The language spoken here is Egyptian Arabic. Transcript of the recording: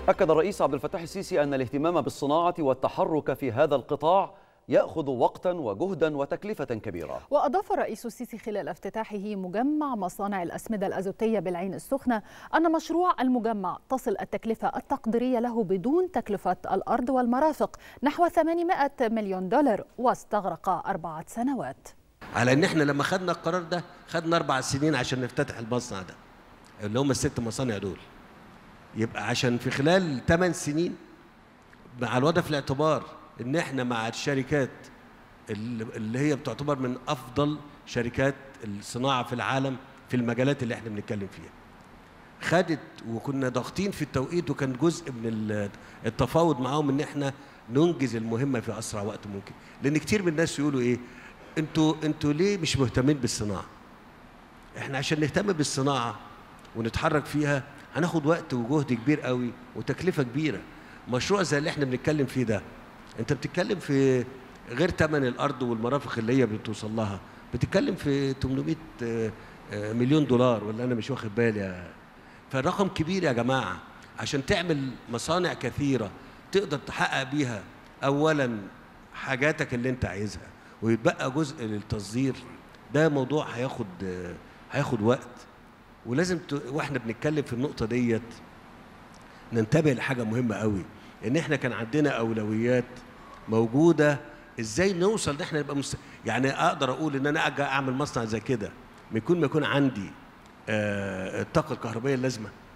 أكد الرئيس عبد الفتاح السيسي أن الاهتمام بالصناعة والتحرك في هذا القطاع يأخذ وقتا وجهدا وتكلفة كبيرة وأضاف الرئيس السيسي خلال افتتاحه مجمع مصانع الأسمدة الأزوتية بالعين السخنة أن مشروع المجمع تصل التكلفة التقديرية له بدون تكلفة الأرض والمرافق نحو 800 مليون دولار واستغرق أربعة سنوات على ان احنا لما خدنا القرار ده خدنا اربع سنين عشان نفتتح المصنع ده اللي هم الست مصانع دول يبقى عشان في خلال 8 سنين مع الوضع في الاعتبار ان احنا مع الشركات اللي اللي هي بتعتبر من افضل شركات الصناعه في العالم في المجالات اللي احنا بنتكلم فيها خدت وكنا ضاغطين في التوقيت وكان جزء من ال- التفاوض معاهم ان احنا ننجز المهمه في اسرع وقت ممكن لان كتير من الناس يقولوا ايه انتوا انتوا ليه مش مهتمين بالصناعه احنا عشان نهتم بالصناعه ونتحرك فيها هناخد وقت وجهد كبير قوي وتكلفه كبيره مشروع زي اللي احنا بنتكلم فيه ده انت بتتكلم في غير ثمن الارض والمرافق اللي هي بتوصل لها بتتكلم في 800 آه، آه، مليون دولار ولا انا مش واخد بالي يا- فالرقم كبير يا جماعه عشان تعمل مصانع كثيره تقدر تحقق بيها اولا حاجاتك اللي انت عايزها ويتبقى جزء للتصدير ده موضوع هياخد آه، هياخد وقت ولازم ت... واحنا بنتكلم في النقطه ديت ننتبه لحاجه مهمه قوي ان احنا كان عندنا اولويات موجوده ازاي نوصل ان احنا نبقى مست... يعني اقدر اقول ان انا اجي اعمل مصنع زي كده ما يكون ما يكون عندي آه الطاقه الكهربائيه اللازمه